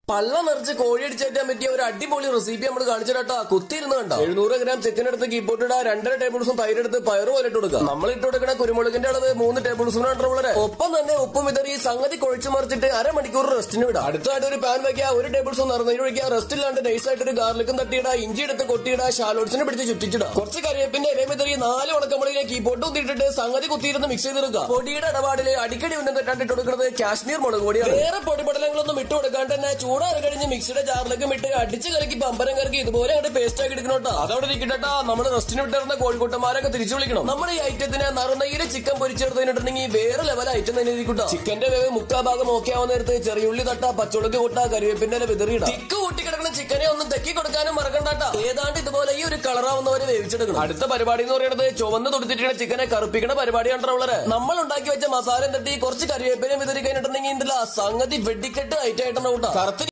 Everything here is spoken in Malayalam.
പള്ള നിറച്ച് കോഴി അടിച്ചേറ്റാൻ പറ്റിയ ഒരു അടിപൊളി റെസിപ്പി നമ്മൾ കാണിച്ചിട്ടാ കുത്തിയിരുന്ന് കണ്ട എഴുന്നൂറ് ഗ്രാം ചിക്കൻ എടുത്ത് കീപ്പോട്ട് ഇടാ രണ്ടര ടേബിൾ സ്പൂൺ തൈര് എടുത്ത് പയറ് പോലെ ഇട്ട് കൊടുക്കുക നമ്മൾ ഇട്ട് കൊടുക്കുന്ന കുരുമുളകിന്റെ അളവ് മൂന്ന് ടേബിൾ സ്പൂൺ ആണ് വളരെ ഒപ്പം തന്നെ ഉപ്പും വിതറി സംഗതി കുഴച്ചു മറിച്ചിട്ട് അരമണിക്കൂർ റെസ്റ്റിന് വിടാം അടുത്തായിട്ട് ഒരു പാൻ വെക്കുക ഒരു ടേബിൾ സ്പൂൺ നിറഞ്ഞു ഒഴിക്കുക റെസ്റ്റ് ഇല്ലാണ്ട് നൈസ് ആയിട്ട് ഒരു ഗാർലിക്കും തട്ടിയിടാ ഇഞ്ചി എടുത്ത് കൊട്ടിയിടാ ഷാലോട്സിനെ പിടിച്ച് ചുറ്റിച്ചിടാ കുറച്ച് കറിവേപ്പിന്റെ ഇലയും വിതറി നാല് ഉണക്കമുളകിലെ കീപ്പോട്ട് കുത്തിയിട്ടിട്ട് സംഗതി കുത്തിയിരുന്ന് മിക്സ് ചെയ്തെടുക്കുക പൊടിയുടെ ഇടപാടില് അടിക്കടി ഉന്നം തെറ്റാണ്ട് ഇട്ട് കൊടുക്കുന്നത് കാശ്മീർ മുളക് പൊടിയാണ് വേറെ പൊടിപടലങ്ങളൊന്നും ഇട്ട് കൊടുക്കാണ്ട് തന്നെ ചൂടാറി കഴിഞ്ഞ് മിക്സിയുടെ ജാറിലേക്ക് ഇട്ട് അടിച്ച് കലക്കി പമ്പരം കറക്കി ഇതുപോലെ അങ്ങോട്ട് പേസ്റ്റ് ആക്കി എടുക്കണോട്ടാ അതവിടെ ഇരിക്കട്ടാ നമ്മൾ റെസ്റ്റിന് വിട്ടിരുന്ന കോഴിക്കോട്ടന്മാരൊക്കെ തിരിച്ചു വിളിക്കണം നമ്മുടെ ഈ ഐറ്റത്തിന് നറുനെയ്യില് ചിക്കൻ പൊരിച്ചെടുത്തിട്ടുണ്ടെങ്കിൽ വേറെ ലെവൽ ഐറ്റം തന്നെ ഇരിക്കട്ടോ ചിക്കന്റെ വേവ് മുക്കാ ഭാഗം ഓക്കെ ആവുന്ന നേരത്ത് ചെറിയുള്ളി തട്ട പച്ചുളക് കൂട്ട കറിവേപ്പിന്റെ ഇല വിതറിയിടാം തിക്ക് കൂട്ടി കിടക്കുന്ന ചിക്കനെ ഒന്നും തെക്കി കൊടുക്കാനും മറക്കണ്ടാട്ടാ ഏതാണ്ട് ഇതുപോലെ ഈ ഒരു കളറാവുന്നവരെ വേവിച്ചെടുക്കണം അടുത്ത പരിപാടി എന്ന് പറയുന്നത് ചുവന്ന് തൊടുത്തിട്ടുള്ള ചിക്കനെ കറുപ്പിക്കുന്ന പരിപാടിയാണ് ഉള്ളത് നമ്മൾ ഉണ്ടാക്കി വെച്ച മസാല തട്ടി കുറച്ച് കറിവേപ്പിനെ വിതറി കഴിഞ്ഞിട്ടുണ്ടെങ്കിൽ ഇതില്ല സംഗതി വെടിക്കെട്ട് ഐറ്റം ആയിട്ടാണ് കൂട്ടാ കറുത്ത